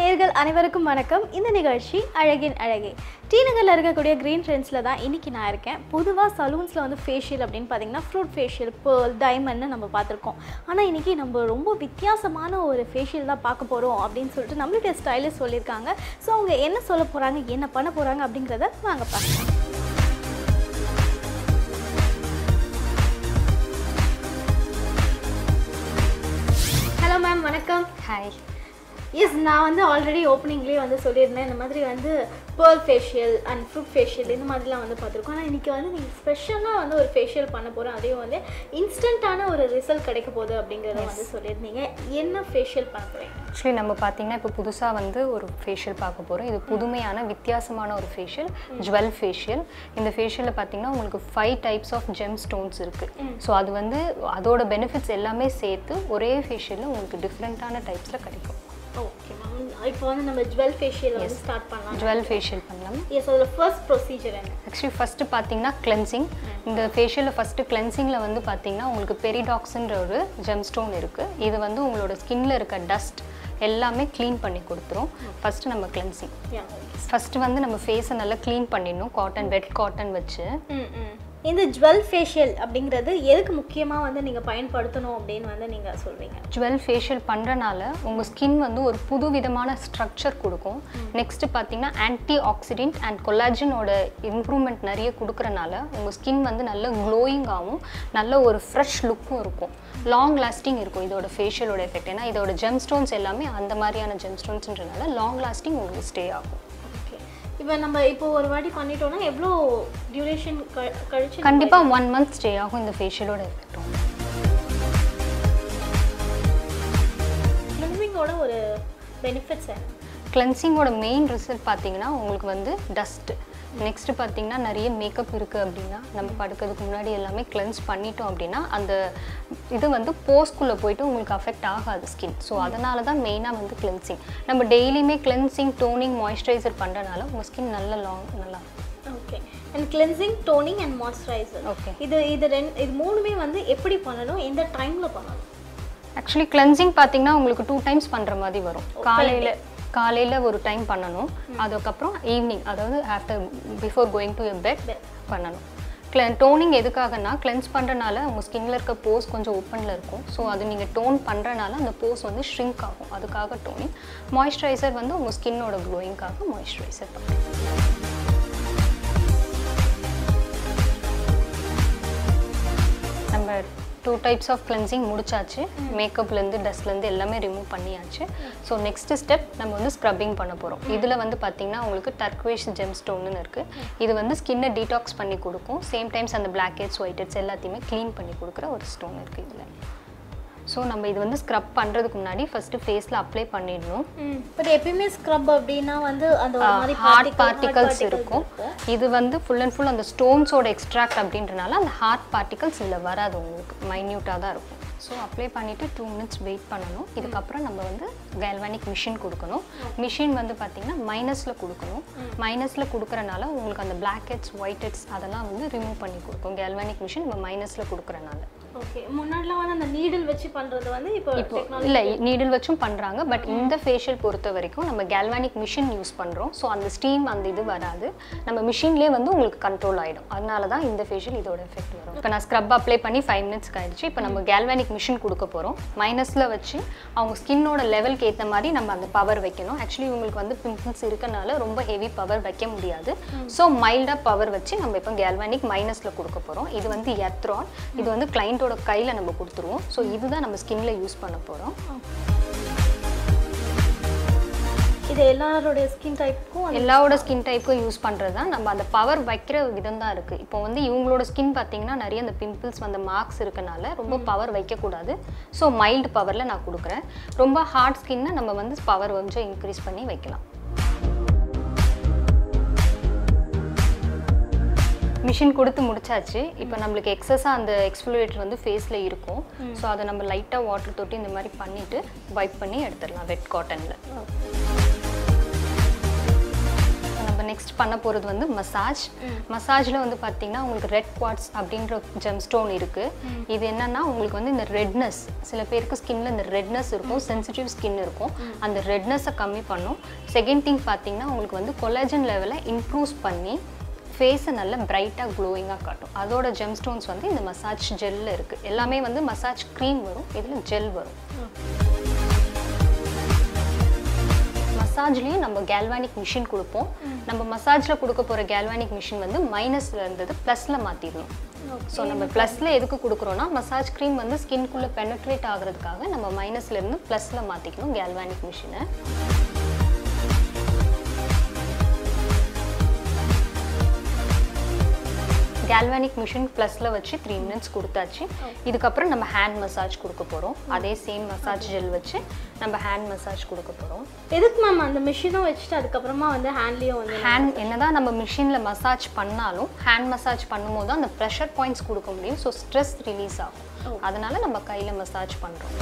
நேர்கள் அனைவருக்கும் வணக்கம் இந்த நிகழ்ச்சி அழகின் அழகே டி நகரில் இருக்கக்கூடிய க்ரீன் ட்ரெண்ட்ஸில் தான் இன்றைக்கி நான் இருக்கேன் பொதுவாக சலூன்ஸில் வந்து ஃபேஷியல் அப்படின்னு பார்த்தீங்கன்னா ஃப்ரூட் ஃபேஷியல் பேர்ல் டைமண்ட்னு நம்ம பார்த்துருக்கோம் ஆனால் இன்றைக்கி நம்ம ரொம்ப வித்தியாசமான ஒரு ஃபேஷியல் தான் பார்க்க போகிறோம் அப்படின்னு சொல்லிட்டு நம்மளுடைய ஸ்டைலிஸ்ட் சொல்லியிருக்காங்க ஸோ அவங்க என்ன சொல்ல போகிறாங்க என்ன பண்ண போகிறாங்க அப்படிங்கிறத வாங்க பார்க்கலாம் ஹலோ மேம் வணக்கம் ஹாய் எஸ் நான் வந்து ஆல்ரெடி ஓப்பனிங்லேயே வந்து சொல்லியிருந்தேன் இந்த மாதிரி வந்து pearl facial and fruit facial இந்த மாதிரிலாம் வந்து பார்த்துருக்கோம் ஆனால் இன்றைக்கி வந்து நீங்கள் ஸ்பெஷலாக வந்து ஒரு ஃபேஷியல் பண்ண போகிறோம் அதையும் வந்து இன்ஸ்டண்ட்டான ஒரு ரிசல்ட் கிடைக்க போகுது அப்படிங்கிறத வந்து சொல்லியிருந்தீங்க என்ன ஃபேஷியல் பண்ண போகிறீங்க ஆக்சுவலி நம்ம பார்த்தீங்கன்னா இப்போ புதுசாக வந்து ஒரு ஃபேஷியல் பார்க்க போகிறோம் இது புதுமையான வித்தியாசமான ஒரு ஃபேஷியல் ஜுவல் ஃபேஷியல் இந்த ஃபேஷியலில் பார்த்தீங்கன்னா உங்களுக்கு five types of gem stones இருக்குது ஸோ அது வந்து அதோட பெனிஃபிட்ஸ் எல்லாமே சேர்த்து ஒரே ஃபேஷியலில் உங்களுக்கு டிஃப்ரெண்ட்டான டைப்ஸில் கிடைக்கும் ஓகே மேம் இப்போ வந்து நம்ம ஜுவல் ஃபேஷியல் வந்து ஸ்டார்ட் பண்ணலாம் ஜுவல் ஃபேஷியல் பண்ணலாம் எஸ் அதோட ஃபர்ஸ்ட் ப்ரொசீஜர் என்ன ஆக்சுவலி ஃபஸ்ட்டு பார்த்தீங்கன்னா கிளென்சிங் இந்த ஃபேஷியலில் ஃபஸ்ட்டு கிளென்சிங்கில் வந்து பார்த்தீங்கன்னா உங்களுக்கு பெரிடாக்ஸ்ன்ற ஒரு ஜெம் ஸ்டோன் இருக்குது இது வந்து உங்களோட ஸ்கின்ல இருக்க டஸ்ட் எல்லாமே க்ளீன் பண்ணி கொடுத்துரும் ஃபஸ்ட்டு நம்ம கிளென்சிங் யா ஃபஸ்ட்டு வந்து நம்ம ஃபேஸை நல்லா க்ளீன் பண்ணிடணும் காட்டன் வெட் காட்டன் வச்சு ம் ம் இந்த ஜுவல் ஃபேஷியல் அப்படிங்கிறது எதுக்கு முக்கியமாக வந்து நீங்கள் பயன்படுத்தணும் அப்படின்னு வந்து நீங்கள் சொல்வீங்க ஜுவல் ஃபேஷியல் பண்ணுறனால உங்கள் ஸ்கின் வந்து ஒரு புது விதமான ஸ்ட்ரக்சர் கொடுக்கும் நெக்ஸ்ட்டு பார்த்தீங்கன்னா ஆன்டி ஆக்சிடென்ட் அண்ட் கொலாஜனோட இம்ப்ரூவ்மெண்ட் நிறைய கொடுக்குறனால உங்கள் ஸ்கின் வந்து நல்ல க்ளோயிங்காகவும் நல்ல ஒரு ஃப்ரெஷ் லுக்கும் இருக்கும் லாங் லாஸ்டிங் இருக்கும் இதோட ஃபேஷியலோட எஃபெக்ட் ஏன்னா இதோட ஜெம் ஸ்டோன்ஸ் எல்லாமே அந்த மாதிரியான ஜெம் ஸ்டோன்ஸ்ன்றனால லாங் லாஸ்டிங் உங்களுக்கு ஸ்டே ஆகும் ஓகே இப்போ நம்ம இப்போ ஒரு வாட்டி பண்ணிட்டோம்னா எவ்வளோ டியூரேஷன் கழிச்சு கண்டிப்பாக ஒன் மந்த் ஸ்டே ஆகும் இந்த ஃபேஷியலோட எஃபெக்டும் கிளென்சிங்கோட ஒரு பெனிஃபிட்ஸ் என்ன கிளென்சிங்கோட மெயின் ரிசல்ட் பார்த்தீங்கன்னா உங்களுக்கு வந்து டஸ்ட்டு நெக்ஸ்ட்டு பார்த்தீங்கன்னா நிறைய மேக்கப் இருக்குது அப்படின்னா நம்ம படுக்கிறதுக்கு முன்னாடி எல்லாமே கிளென்ஸ் பண்ணிட்டோம் அப்படின்னா அந்த இது வந்து போஸ்க்குள்ளே போயிட்டு உங்களுக்கு அஃபெக்ட் ஆகாது ஸ்கின் ஸோ அதனால தான் மெயினாக வந்து கிளென்சிங் நம்ம டெய்லியுமே கிளென்சிங் டோனிங் மாய்ஸ்சரைசர் பண்ணுறனால உங்கள் ஸ்கின் நல்ல லாங் நல்லா okay and cleansing toning and moisturiser okay இது இது ரெண்டு இது மூணுமே வந்து எப்படி பண்ணணும் எந்த டைமில் பண்ணணும் ஆக்சுவலி கிளென்சிங் பார்த்தீங்கன்னா உங்களுக்கு டூ டைம்ஸ் பண்ணுற மாதிரி வரும் காலையில் காலையில் ஒரு டைம் பண்ணணும் அதுக்கப்புறம் ஈவினிங் அதாவது after before going to a bed பண்ணணும் கிள டோனிங் எதுக்காகனா கிளென்ஸ் பண்ணுறனால உங்கள் ஸ்கின்ல இருக்க போஸ் கொஞ்சம் ஓப்பனில் இருக்கும் ஸோ அது நீங்கள் டோன் பண்ணுறனால அந்த போஸ் வந்து ஷ்ரிங்க் ஆகும் அதுக்காக டோனிங் மாய்ஸ்சரைசர் வந்து உங்கள் ஸ்கின்னோட க்ளோயிங்காக மாய்ஸ்சரைசர் பண்ணுறோம் நம்ம டூ டைப்ஸ் ஆஃப் கிளென்சிங் முடிச்சாச்சு மேக்கப்லேருந்து டஸ்ட்லேருந்து எல்லாமே ரிமூவ் பண்ணியாச்சு ஸோ நெக்ஸ்ட் ஸ்டெப் நம்ம வந்து ஸ்க்ரப்பிங் பண்ண போகிறோம் இதில் வந்து பார்த்திங்கன்னா உங்களுக்கு டர்க்வேஷ் ஜெம் ஸ்டோன்னு இருக்குது இது வந்து ஸ்கின்னை டீடாக்ஸ் பண்ணி கொடுக்கும் சேம் டைம்ஸ் அந்த பிளாக் ஹெட்ஸ் ஒயிட் ஹெட்ஸ் எல்லாத்தையுமே க்ளீன் பண்ணி கொடுக்குற ஒரு ஸ்டோன் இருக்குது இதில் ஸோ நம்ம இது வந்து ஸ்க்ரப் பண்ணுறதுக்கு முன்னாடி ஃபஸ்ட்டு ஃபேஸில் அப்ளை பண்ணிடணும் பட் எப்பயுமே ஸ்க்ரப் அப்படின்னா வந்து அந்த ஒரு மாதிரி hard particle- hard particles particles இருக்கும் இது வந்து ஃபுல் அண்ட் ஃபுல் அந்த ஸ்டோன்ஸோட எக்ஸ்ட்ராக்ட் அப்படின்றனால அந்த ஹார்ட் பார்ட்டிகல்ஸ் இதில் வராது உங்களுக்கு மைன்யூட்டாக தான் இருக்கும் ஸோ அப்ளை பண்ணிவிட்டு டூ மினிட்ஸ் வெயிட் பண்ணணும் இதுக்கப்புறம் நம்ம வந்து கேல்வானிக் மிஷின் கொடுக்கணும் மிஷின் வந்து பார்த்திங்கன்னா மைனஸில் கொடுக்கணும் மைனஸில் கொடுக்குறனால உங்களுக்கு அந்த பிளாக் ஹெட்ஸ் ஒயிட் ஹெட்ஸ் அதெல்லாம் வந்து ரிமூவ் பண்ணி கொடுக்கும் கேல்வானிக் மிஷின் நம்ம மைனஸில் கொடுக்குறனால ஓகே முன்னாடிலாம் வந்து அந்த நீடில் வச்சு பண்றது வந்து இப்போ இப்போ டெக்னாலஜி இல்லை நீடில் வச்சும் பண்ணுறாங்க பட் இந்த ஃபேஷியல் பொறுத்த வரைக்கும் நம்ம கேல்வானிக் மிஷின் யூஸ் பண்ணுறோம் ஸோ அந்த ஸ்டீம் அந்த இது வராது நம்ம மிஷின்லேயே வந்து உங்களுக்கு கண்ட்ரோல் ஆகிடும் அதனால தான் இந்த ஃபேஷியல் இதோட எஃபெக்ட் வரும் இப்போ நான் ஸ்க்ரப் அப்ளை பண்ணி ஃபைவ் மினிட்ஸ் கழிச்சு இப்போ நம்ம கேல்வானிக் மிஷின் கொடுக்க போகிறோம் மைனஸில் வச்சு அவங்க ஸ்கின்னோட லெவலுக்கு ஏற்ற மாதிரி நம்ம அந்த பவர் வைக்கணும் ஆக்சுவலி உங்களுக்கு வந்து பிம்பிள்ஸ் இருக்கனால ரொம்ப ஹெவி பவர் வைக்க முடியாது ஸோ மைல்டாக பவர் வச்சு நம்ம இப்போ கேல்வானிக் மைனஸில் கொடுக்க போகிறோம் இது வந்து எத்ரான் இது வந்து கிளைண்ட்டோட கையில் நம்ம கொடுத்துருவோம் ஸோ இதுதான் நம்ம ஸ்கின்ல யூஸ் பண்ண போகிறோம் இது எல்லாரோட ஸ்கின் டைப்புக்கும் எல்லாரோட ஸ்கின் டைப்புக்கும் யூஸ் பண்ணுறது தான் நம்ம அந்த பவர் வைக்கிற விதம் தான் இருக்குது இப்போ வந்து இவங்களோட ஸ்கின் பார்த்தீங்கன்னா நிறைய அந்த பிம்பிள்ஸ் வந்த மார்க்ஸ் இருக்கனால ரொம்ப பவர் வைக்கக்கூடாது ஸோ மைல்டு பவரில் நான் கொடுக்குறேன் ரொம்ப ஹார்ட் ஸ்கின்னை நம்ம வந்து பவர் கொஞ்சம் இன்க்ரீஸ் பண்ணி வைக்கலாம் மிஷின் கொடுத்து முடிச்சாச்சு இப்போ நம்மளுக்கு எக்ஸஸாக அந்த எக்ஸ்ஃபுலேட்டர் வந்து ஃபேஸில் இருக்கும் ஸோ அதை நம்ம லைட்டாக வாட்டர் தொட்டு இந்த மாதிரி பண்ணிவிட்டு வைப் பண்ணி எடுத்துடலாம் வெட் காட்டனில் நம்ம நெக்ஸ்ட் பண்ண போகிறது வந்து மசாஜ் மசாஜில் வந்து பார்த்தீங்கன்னா உங்களுக்கு ரெட் குவாட்ஸ் அப்படின்ற ஜெம் ஸ்டோன் இருக்குது இது என்னன்னா உங்களுக்கு வந்து இந்த ரெட்னஸ் சில பேருக்கு ஸ்கின்ல இந்த ரெட்னஸ் இருக்கும் சென்சிட்டிவ் ஸ்கின் இருக்கும் அந்த ரெட்னஸை கம்மி பண்ணும் செகண்ட் திங் பார்த்தீங்கன்னா உங்களுக்கு வந்து கொலாஜன் லெவலை இம்ப்ரூவ் பண்ணி ஃபேஸை நல்ல பிரைட்டாக க்ளோயிங்காக காட்டும் அதோட ஜெம் ஸ்டோன்ஸ் வந்து இந்த மசாஜ் ஜெல்ல இருக்குது எல்லாமே வந்து மசாஜ் க்ரீம் வரும் இதில் ஜெல் வரும் மசாஜ்லேயும் நம்ம கேல்வானிக் மிஷின் கொடுப்போம் நம்ம மசாஜில் கொடுக்க போகிற கேல்வானிக் மிஷின் வந்து மைனஸில் இருந்தது ப்ளஸில் மாற்றிடணும் ஸோ நம்ம ப்ளஸில் எதுக்கு கொடுக்குறோன்னா மசாஜ் க்ரீம் வந்து ஸ்கின்குள்ளே பெனட்ரேட் ஆகிறதுக்காக நம்ம மைனஸ்ல இருந்து ப்ளஸில் மாற்றிக்கணும் கேல்வானிக் மிஷினை கேல்வானிக் மிஷின் ப்ளஸில் வச்சு த்ரீ மினிட்ஸ் கொடுத்தாச்சு இதுக்கப்புறம் நம்ம ஹேண்ட் மசாஜ் கொடுக்க போகிறோம் அதே சேம் மசாஜ் ஜெல் வச்சு நம்ம ஹேண்ட் மசாஜ் கொடுக்க போகிறோம் எதுக்கு மேம் அந்த மிஷினும் வச்சுட்டு அதுக்கப்புறமா வந்து ஹேண்ட்லேயும் வந்து ஹேண்ட் என்னதான் நம்ம மிஷினில் மசாஜ் பண்ணாலும் ஹேண்ட் மசாஜ் பண்ணும்போது தான் அந்த ப்ரெஷர் பாயிண்ட்ஸ் கொடுக்க முடியும் ஸோ ஸ்ட்ரெஸ் ரிலீஸ் ஆகும் அதனால நம்ம கையில் மசாஜ் பண்ணுறோம்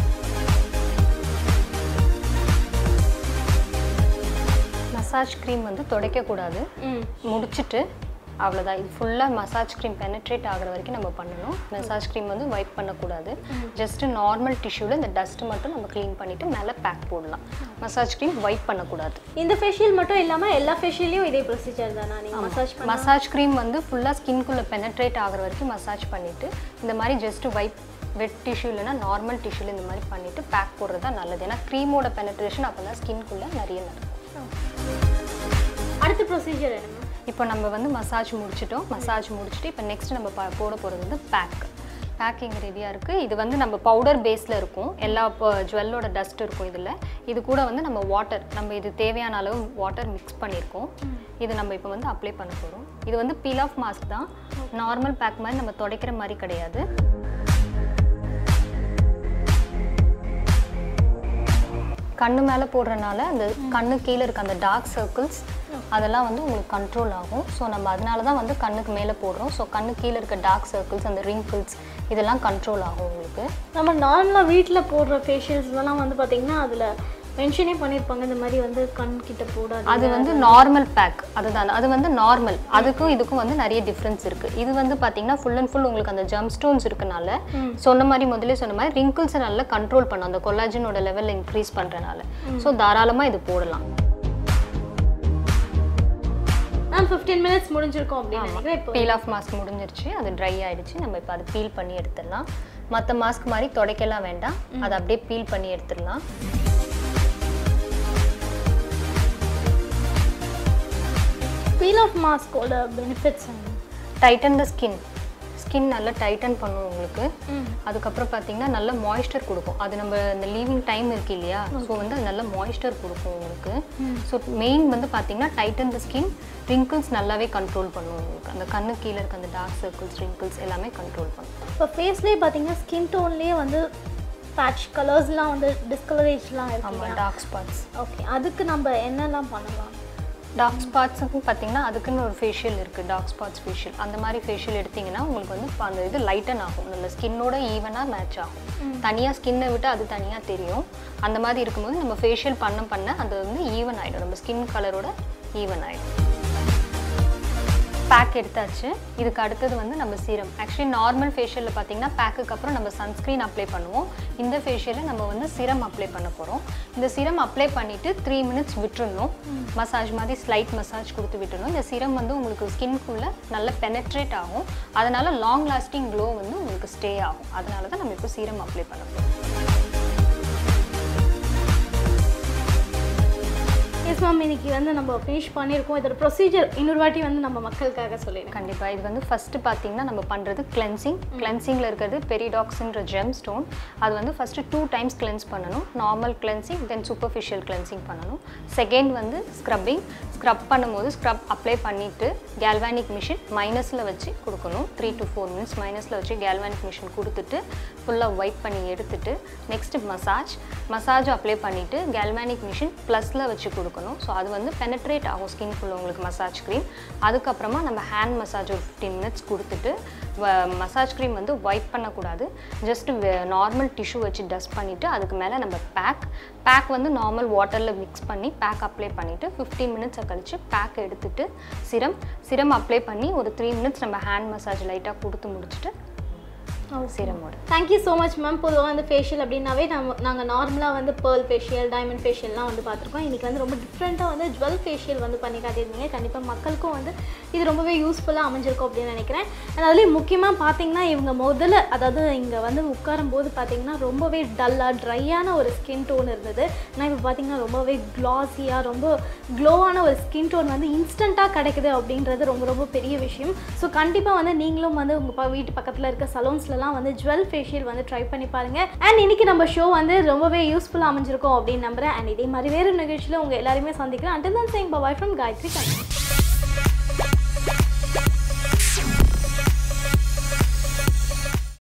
மசாஜ் க்ரீம் வந்து துடைக்கக்கூடாது ம் முடிச்சிட்டு அவ்வளோதான் இது ஃபுல்லாக மசாஜ் க்ரீம் பெனட்ரேட் ஆகிற வரைக்கும் நம்ம பண்ணணும் மசாஜ் க்ரீம் வந்து வைப் பண்ணக்கூடாது ஜஸ்ட் நார்மல் டிஷ்யூவில் இந்த டஸ்ட் மட்டும் நம்ம க்ளீன் பண்ணிவிட்டு மேலே பேக் போடலாம் மசாஜ் க்ரீம் வைப் பண்ணக்கூடாது இந்த ஃபேஷியல் மட்டும் இல்லாமல் எல்லா ஃபேஷியல்லையும் இதே ப்ரொசீஜர் தானா நீங்கள் மசாஜ் பண்ண மசாஜ் க்ரீம் வந்து ஃபுல்லாக ஸ்கின்குள்ளே பெனட்ரேட் ஆகிற வரைக்கும் மசாஜ் பண்ணிவிட்டு இந்த மாதிரி ஜஸ்ட் வைப் வெட் டிஷ்யூ இல்லைன்னா நார்மல் டிஷ்யூல இந்த மாதிரி பண்ணிவிட்டு பேக் போடுறது தான் நல்லது ஏன்னா க்ரீமோட பெனட்ரேஷன் அப்போ தான் ஸ்கின்குள்ளே நிறைய நடக்கும் அடுத்த ப்ரொசீஜர் என்ன மேம் இப்போ நம்ம வந்து மசாஜ் முடிச்சிட்டோம் மசாஜ் முடிச்சுட்டு இப்போ நெக்ஸ்ட் நம்ம ப- போட போகிறது வந்து பேக் பேக்கிங் ரெடியாக இருக்குது இது வந்து நம்ம பவுடர் பேஸில் இருக்கும் எல்லா ஜுவல்லோட டஸ்ட் இருக்கும் இதில் இது கூட வந்து நம்ம வாட்டர் நம்ம இது தேவையான அளவு வாட்டர் மிக்ஸ் பண்ணியிருக்கோம் இது நம்ம இப்போ வந்து அப்ளை பண்ண போகிறோம் இது வந்து பீல் ஆஃப் மாஸ்க் தான் நார்மல் பேக் மாதிரி நம்ம துடைக்கிற மாதிரி கிடையாது கண்ணு மேலே போடுறனால அந்த கண்ணு கீழே இருக்க அந்த டார்க் சர்க்கிள்ஸ் அதெல்லாம் வந்து உங்களுக்கு கண்ட்ரோல் ஆகும் ஸோ நம்ம அதனால தான் வந்து கண்ணுக்கு மேலே போடுறோம் ஸோ கண்ணு கீழே இருக்க டார்க் சர்க்கிள்ஸ் அந்த ரிங்கிள்ஸ் இதெல்லாம் கண்ட்ரோல் ஆகும் உங்களுக்கு நம்ம நார்மலாக வீட்டில் போடுற ஃபேஷியல்ஸ்லாம் வந்து பார்த்தீங்கன்னா அதில் மென்ஷனே பண்ணியிருப்பாங்க இந்த மாதிரி வந்து கண் கிட்ட போடாது அது வந்து நார்மல் பேக் அதுதான் அது வந்து நார்மல் அதுக்கும் இதுக்கும் வந்து நிறைய டிஃப்ரென்ஸ் இருக்கு இது வந்து பாத்தீங்கன்னா ஃபுல் அண்ட் ஃபுல் உங்களுக்கு அந்த ஜம் ஸ்டோன்ஸ் இருக்கனால சொன்ன மாதிரி முதல்ல சொன்ன மாதிரி ரிங்கிள்ஸை நல்லா கண்ட்ரோல் பண்ணும் அந்த கொலாஜனோட லெவலில் இன்க்ரீஸ் பண்றனால ஸோ தாராளமா இது போடலாம் மேம் ஃபிஃப்டீன் மினிட்ஸ் முடிஞ்சிருக்கோம் அப்படின்னு நினைக்கிறேன் இப்போ பீல் ஆஃப் மாஸ்க் முடிஞ்சிருச்சு அது ட்ரை ஆயிடுச்சு நம்ம இப்போ அதை பீல் பண்ணி எடுத்துடலாம் மற்ற மாஸ்க் மாதிரி துடைக்கலாம் வேண்டாம் அதை அப்படியே பீல் பண்ணி எடுத்துடலாம் பீல் ஆஃப் மாஸ்கோட benefits tighten the skin skin நல்லா டைட்டன் பண்ணும் உங்களுக்கு அதுக்கப்புறம் பார்த்தீங்கன்னா நல்ல மாய்ஸ்சர் கொடுக்கும் அது நம்ம இந்த லீவிங் டைம் இருக்கு இல்லையா ஸோ வந்து அது நல்ல மாய்ஸ்சர் கொடுக்கும் உங்களுக்கு ஸோ மெயின் வந்து பார்த்தீங்கன்னா டைட்டன் த ஸ்கின் ரிங்கிள்ஸ் நல்லாவே கண்ட்ரோல் பண்ணும் உங்களுக்கு அந்த கண்ணு கீழே இருக்க அந்த டார்க் சர்க்கிள்ஸ் ரிங்கிள்ஸ் எல்லாமே கண்ட்ரோல் பண்ணும் இப்போ ஃபேஸ்லேயே பார்த்தீங்கன்னா ஸ்கின் டோன்லேயே வந்து பேட்ச் கலர்ஸ்லாம் வந்து டிஸ்கலரேஜ்லாம் இருக்கு ஆமாம் டார்க் ஸ்பாட்ஸ் ஓகே அதுக்கு நம்ம என்னெல்லாம் பண்ணலாம் டார்க் ஸ்பாட்ஸுக்கு பார்த்தீங்கன்னா அதுக்குன்னு ஒரு ஃபேஷியல் இருக்குது டார்க் ஸ்பாட்ஸ் ஃபேஷியல் அந்த மாதிரி ஃபேஷியல் எடுத்தீங்கன்னா உங்களுக்கு வந்து இப்ப அந்த இது லைட்டன் ஆகும் நம்ம ஸ்கின்னோட ஈவனாக மேட்ச் ஆகும் தனியாக ஸ்கின்னை விட்டு அது தனியாக தெரியும் அந்த மாதிரி இருக்கும்போது நம்ம ஃபேஷியல் பண்ண பண்ண அது வந்து ஈவன் ஆகிடும் நம்ம ஸ்கின் கலரோட ஈவன் ஆகிடும் பேக் எடுத்தாச்சு இதுக்கு அடுத்தது வந்து நம்ம சீரம் ஆக்சுவலி நார்மல் ஃபேஷியலில் பார்த்தீங்கன்னா பேக்குக்கு அப்புறம் நம்ம சன்ஸ்க்ரீன் அப்ளை பண்ணுவோம் இந்த ஃபேஷியலில் நம்ம வந்து சிரம் அப்ளை பண்ண போகிறோம் இந்த சிரம் அப்ளை பண்ணிவிட்டு த்ரீ மினிட்ஸ் விட்டுறணும் மசாஜ் மாதிரி ஸ்லைட் மசாஜ் கொடுத்து விட்டுறணும் இந்த சிரம் வந்து உங்களுக்கு ஸ்கின்குள்ளே நல்லா பெனட்ரேட் ஆகும் அதனால லாங் லாஸ்டிங் க்ளோ வந்து உங்களுக்கு ஸ்டே ஆகும் அதனால தான் நம்ம இப்போ சீரம் அப்ளை பண்ண போகிறோம் எஸ் மேம் இன்னைக்கு வந்து நம்ம ஃபினிஷ் பண்ணியிருக்கோம் இதோட ப்ரொசீஜர் இன்னொரு வாட்டி வந்து நம்ம மக்களுக்காக சொல்லிடுங்க கண்டிப்பாக இது வந்து ஃபஸ்ட்டு பார்த்தீங்கன்னா நம்ம பண்ணுறது கிளென்சிங் கிளென்சிங்கில் இருக்கிறது பெரிடாக்ஸ்ன்ற ஜெம் ஸ்டோன் அது வந்து ஃபஸ்ட்டு டூ டைம்ஸ் கிளென்ஸ் பண்ணணும் normal cleansing then superficial cleansing பண்ணணும் செகண்ட் வந்து ஸ்க்ரப்பிங் ஸ்க்ரப் பண்ணும்போது ஸ்க்ரப் அப்ளை பண்ணிவிட்டு கேல்வானிக் மிஷின் மைனஸில் வச்சு கொடுக்கணும் த்ரீ டு ஃபோர் மினிட்ஸ் மைனஸில் வச்சு கேல்வானிக் மிஷின் கொடுத்துட்டு ஃபுல்லாக வைப் பண்ணி எடுத்துட்டு நெக்ஸ்ட்டு மசாஜ் மசாஜ் அப்ளை பண்ணிவிட்டு கேல்வானிக் மிஷின் ப்ளஸில் வச்சு கொடுக்கணும் கொடுக்கணும் ஸோ அது வந்து பெனட்ரேட் ஆகும் ஸ்கின்குள்ளே உங்களுக்கு மசாஜ் க்ரீம் அதுக்கப்புறமா நம்ம ஹேண்ட் மசாஜ் ஒரு ஃபிஃப்டீன் மினிட்ஸ் கொடுத்துட்டு மசாஜ் க்ரீம் வந்து வைப் பண்ணக்கூடாது ஜஸ்ட் நார்மல் டிஷ்யூ வச்சு டஸ்ட் பண்ணிவிட்டு அதுக்கு மேலே நம்ம பேக் பேக் வந்து நார்மல் வாட்டரில் மிக்ஸ் பண்ணி பேக் அப்ளை பண்ணிவிட்டு ஃபிஃப்டீன் மினிட்ஸை கழித்து பேக் எடுத்துட்டு சிரம் சிரம் அப்ளை பண்ணி ஒரு த்ரீ மினிட்ஸ் நம்ம ஹேண்ட் மசாஜ் லைட்டாக கொடுத்து முடிச்சுட்டு சிரமோட தேங்க்யூ ஸோ மச் மேம் பொதுவாக வந்து ஃபேஷியல் அப்படின்னாவே நம்ம நாங்கள் நார்மலாக வந்து பேர்ல் ஃபேஷியல் டைமண்ட் ஃபேஷியல்லாம் வந்து பார்த்துருக்கோம் இன்றைக்கி வந்து ரொம்ப டிஃப்ரெண்ட்டாக வந்து ஜுவல் ஃபேஷியல் வந்து பண்ணி காட்டியிருந்தீங்க கண்டிப்பாக மக்களுக்கும் வந்து இது ரொம்பவே யூஸ்ஃபுல்லாக அமைஞ்சிருக்கும் அப்படின்னு நினைக்கிறேன் அண்ட் அதுலேயும் முக்கியமாக பார்த்தீங்கன்னா இவங்க முதல்ல அதாவது இங்கே வந்து உட்காரும் போது பார்த்தீங்கன்னா ரொம்பவே டல்லாக ட்ரையான ஒரு ஸ்கின் டோன் இருந்தது ஆனால் இப்போ பார்த்தீங்கன்னா ரொம்பவே க்ளாஸியாக ரொம்ப க்ளோவான ஒரு ஸ்கின் டோன் வந்து இன்ஸ்டண்ட்டாக கிடைக்குது அப்படின்றது ரொம்ப ரொம்ப பெரிய விஷயம் ஸோ கண்டிப்பாக வந்து நீங்களும் வந்து உங்கள் வீட்டு பக்கத்தில் இருக்க சலூன்ஸ்லலாம் வந்து ஜுவல் ஃபேஷியல் வந்து ட்ரை பண்ணி பாருங்க அண்ட் இன்னைக்கு நம்ம ஷோ வந்து ரொம்பவே யூஸ்ஃபுல்லாக அமைஞ்சிருக்கும் அப்படின்னு நம்புறேன் அண்ட் இதே மாதிரி வேறு நிகழ்ச்சியில் உங்கள் எல்லாருமே சந்திக்கிறேன் அண்ட் தான் சேங் பாய் ஃப்ரம் காயத்ரி கண்ணன்